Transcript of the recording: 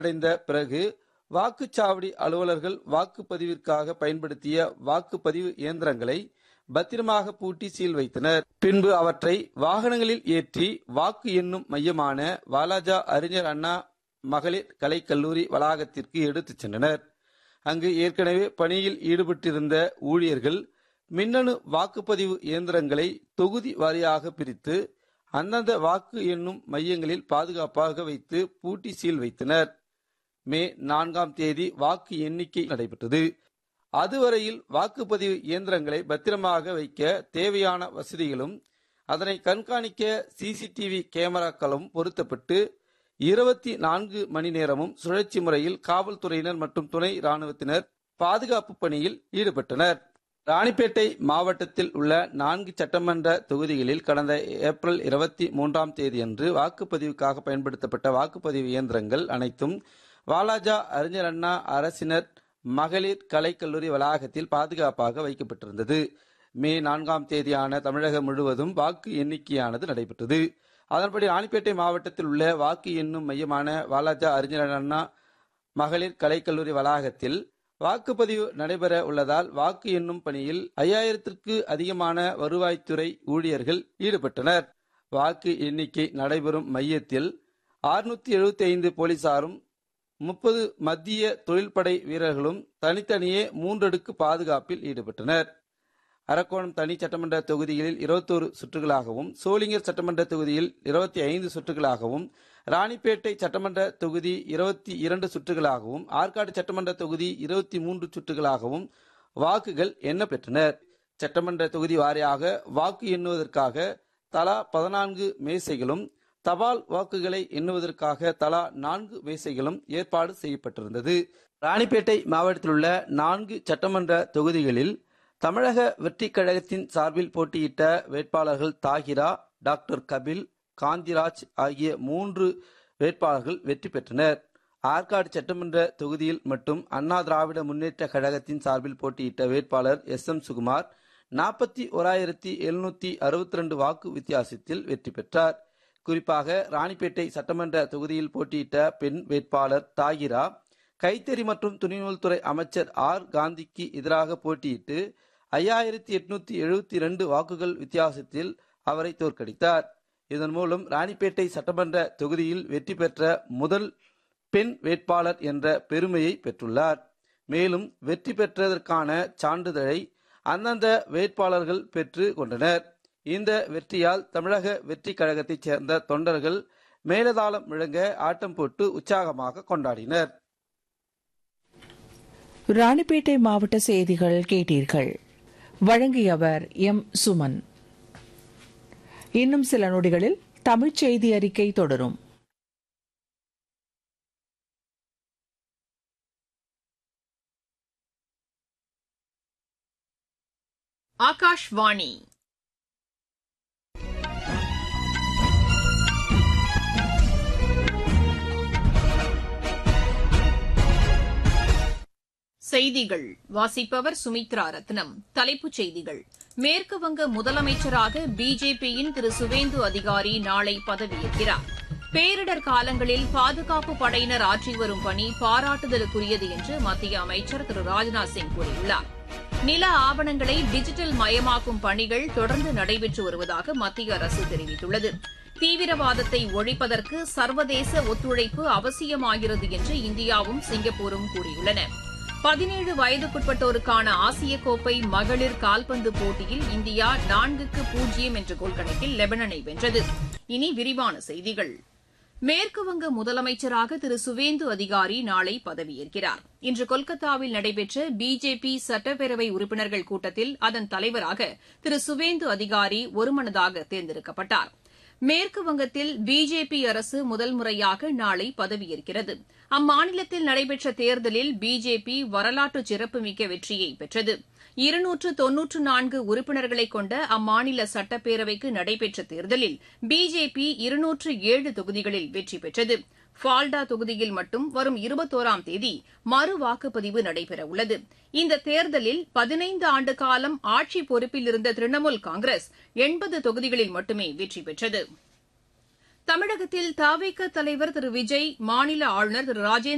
அடைந்த பிறகு வாக்குச்சாவடி அலுவலர்கள் வாக்குப்பதிவிற்காக பயன்படுத்திய வாக்குப்பதிவு இயந்திரங்களை பத்திரமாக பூட்டி சீல் வைத்தனர் பின்பு அவற்றை வாகனங்களில் ஏற்றி வாக்கு எண்ணும் மையமான வாலாஜா அறிஞர் அண்ணா மகளிர் கலைக்கல்லூரி வளாகத்திற்கு எடுத்துச் சென்றனர் அங்கு ஏற்கனவே பணியில் ஈடுபட்டிருந்த ஊழியர்கள் மின்னணு வாக்குப்பதிவு இயந்திரங்களை தொகுதி வாரியாக பிரித்து அந்தந்த வாக்கு எண்ணும் மையங்களில் பாதுகாப்பாக வைத்து பூட்டி சீல் வைத்தனர் மே நான்காம் தேதி வாக்கு எண்ணிக்கை நடைபெற்றது அதுவரையில் வாக்குப்பதிவு இயந்திரங்களை பத்திரமாக வைக்க தேவையான வசதிகளும் அதனை கண்காணிக்க சிசிடிவி கேமராக்களும் பொருத்தப்பட்டு இருபத்தி நான்கு மணி நேரமும் சுழற்சி முறையில் காவல்துறையினர் மற்றும் துணை ராணுவத்தினர் பாதுகாப்பு பணியில் ஈடுபட்டனர் ராணிப்பேட்டை மாவட்டத்தில் உள்ள நான்கு சட்டமன்ற தொகுதிகளில் கடந்த ஏப்ரல் இருபத்தி மூன்றாம் தேதியன்று வாக்குப்பதிவுக்காக பயன்படுத்தப்பட்ட வாக்குப்பதிவு இயந்திரங்கள் அனைத்தும் வாலாஜா அறிஞர் அண்ணா அரசினர் மகளிர் கலைக்கல்லூரி வளாகத்தில் பாதுகாப்பாக வைக்கப்பட்டிருந்தது மே நான்காம் தேதியான தமிழகம் முழுவதும் வாக்கு எண்ணிக்கையானது நடைபெற்றது அதன்படி ராணிப்பேட்டை மாவட்டத்தில் உள்ள வாக்கு எண்ணும் மையமான வாலாஜா அறிஞர் அண்ணா மகளிர் கலைக்கல்லூரி வளாகத்தில் வாக்குப்பதிவு நடைபெற உள்ளதால் வாக்கு எண்ணும் பணியில் ஐயாயிரத்திற்கு அதிகமான வருவாய்த்துறை ஊழியர்கள் ஈடுபட்டனர் வாக்கு எண்ணிக்கை நடைபெறும் மையத்தில் அறுநூத்தி எழுபத்தி ஐந்து போலீசாரும் முப்பது மத்திய தொழில்படை வீரர்களும் தனித்தனியே மூன்றடுக்கு பாதுகாப்பில் ஈடுபட்டனர் அரக்கோணம் தனி சட்டமன்ற தொகுதிகளில் இருபத்தோரு சுற்றுகளாகவும் சோளிங்கர் சட்டமன்ற தொகுதியில் இருபத்தி ஐந்து சுற்றுகளாகவும் ராணிப்பேட்டை சட்டமன்ற தொகுதி இருபத்தி இரண்டு சுற்றுகளாகவும் ஆற்காடு சட்டமன்ற தொகுதி இருபத்தி மூன்று சுற்றுகளாகவும் வாக்குகள் எண்ணப்பெற்றனர் சட்டமன்ற தொகுதி வாரியாக வாக்கு எண்ணுவதற்காக தலா பதினான்கு மேசைகளும் தபால் வாக்குகளை எண்ணுவதற்காக தலா நான்கு மேசைகளும் ஏற்பாடு செய்யப்பட்டிருந்தது ராணிப்பேட்டை மாவட்டத்தில் உள்ள நான்கு சட்டமன்ற தொகுதிகளில் தமிழக வெற்றிக் கழகத்தின் சார்பில் போட்டியிட்ட வேட்பாளர்கள் தாகிரா டாக்டர் கபில் காந்திராஜ் ஆகிய மூன்று வேட்பாளர்கள் வெற்றி பெற்றனர் ஆற்காடு சட்டமன்ற தொகுதியில் மட்டும் அண்ணா திராவிட முன்னேற்ற கழகத்தின் சார்பில் போட்டியிட்ட வேட்பாளர் எஸ் எம் சுகுமார் நாற்பத்தி ஓராயிரத்தி எழுநூத்தி அறுபத்தி ரெண்டு வாக்கு வித்தியாசத்தில் வெற்றி பெற்றார் குறிப்பாக ராணிப்பேட்டை சட்டமன்ற தொகுதியில் போட்டியிட்ட பெண் வேட்பாளர் தாகிரா கைத்தறி மற்றும் துணிநூல்துறை அமைச்சர் ஆர் காந்திக்கு எதிராக போட்டியிட்டு ஐயாயிரத்தி எட்நூத்தி எழுபத்தி இரண்டு வாக்குகள் வித்தியாசத்தில் அவரை தோற்கடித்தார் இதன் மூலம் ராணிப்பேட்டை சட்டமன்ற தொகுதியில் வெற்றி பெற்ற முதல் பெண் வேட்பாளர் என்ற பெருமையை பெற்றுள்ளார் மேலும் வெற்றி பெற்றதற்கான சான்றிதழை அந்தந்த வேட்பாளர்கள் பெற்று கொண்டனர் இந்த வெற்றியால் தமிழக வெற்றி கழகத்தைச் சேர்ந்த தொண்டர்கள் மேலதாளம் முழங்க ஆட்டம் போட்டு உற்சாகமாக கொண்டாடினர் ராணிப்பேட்டை மாவட்ட செய்திகள் கேட்டீர்கள் வழங்கியவர் எம் சுமன் இன்னும் சில நொடிகளில் தமிழ்ச் செய்தி அறிக்கை தொடரும் ஆகாஷ்வாணி செய்திகள் வாசிப்பவர் சுமித்ரா ரத்னம் தலைப்புச் செய்திகள் மேற்கு வங்க முதலமைச்சராக பிஜேபியின் திரு சுவேந்து அதிகாரி நாளை பதவியேற்கிறார் பேரிடர் காலங்களில் பாதுகாப்பு படையினர் ஆற்றி வரும் பணி பாராட்டுதலுக்குரியது என்று மத்திய அமைச்சர் திரு ராஜ்நாத் சிங் கூறியுள்ளார் நில ஆவணங்களை டிஜிட்டல் மயமாக்கும் பணிகள் தொடர்ந்து நடைபெற்று வருவதாக மத்திய அரசு தெரிவித்துள்ளது தீவிரவாதத்தை ஒழிப்பதற்கு சர்வதேச ஒத்துழைப்பு அவசியமாகிறது என்று இந்தியாவும் சிங்கப்பூரும் கூறியுள்ளன பதினேழு வயதுக்குட்பட்டோருக்கான ஆசிய கோப்பை மகளிர் கால்பந்து போட்டியில் இந்தியா நான்குக்கு பூஜ்ஜியம் என்ற கோல் கணக்கில் லெபனனை வென்றது இனி விரிவான செய்திகள் மேற்குவங்க முதலமைச்சராக திரு சுவேந்து அதிகாரி நாளை பதவியேற்கிறார் இன்று கொல்கத்தாவில் நடைபெற்ற பிஜேபி சட்டப்பேரவை உறுப்பினர்கள் கூட்டத்தில் அதன் தலைவராக திரு சுவேந்து அதிகாரி ஒருமனதாக தேர்ந்தெடுக்கப்பட்டார் மேற்கு வங்கத்தில் பிஜேபி அரசு முதல் முறையாக நாளை பதவியேற்கிறது அம்மாநிலத்தில் நடைபெற்ற தேர்தலில் பிஜேபி வரலாற்று சிறப்புமிக்க வெற்றியை பெற்றது இருநூற்று தொன்னூற்று நான்கு உறுப்பினர்களை கொண்ட அம்மாநில சட்டப்பேரவைக்கு நடைபெற்ற தேர்தலில் பிஜேபி இருநூற்று ஏழு தொகுதிகளில் வெற்றி பெற்றது ஃபால்டா தொகுதியில் மட்டும் வரும் இருபத்தோராம் தேதி மறு வாக்குப்பதிவு நடைபெறவுள்ளது இந்த தேர்தலில் பதினைந்து ஆண்டு காலம் ஆட்சி பொறுப்பில் இருந்த திரிணாமுல் காங்கிரஸ் எண்பது தொகுதிகளில் மட்டுமே வெற்றி பெற்றது தமிழகத்தில் தவிக தலைவர் திரு விஜய் மாநில ஆளுநர் திரு ராஜேந்திர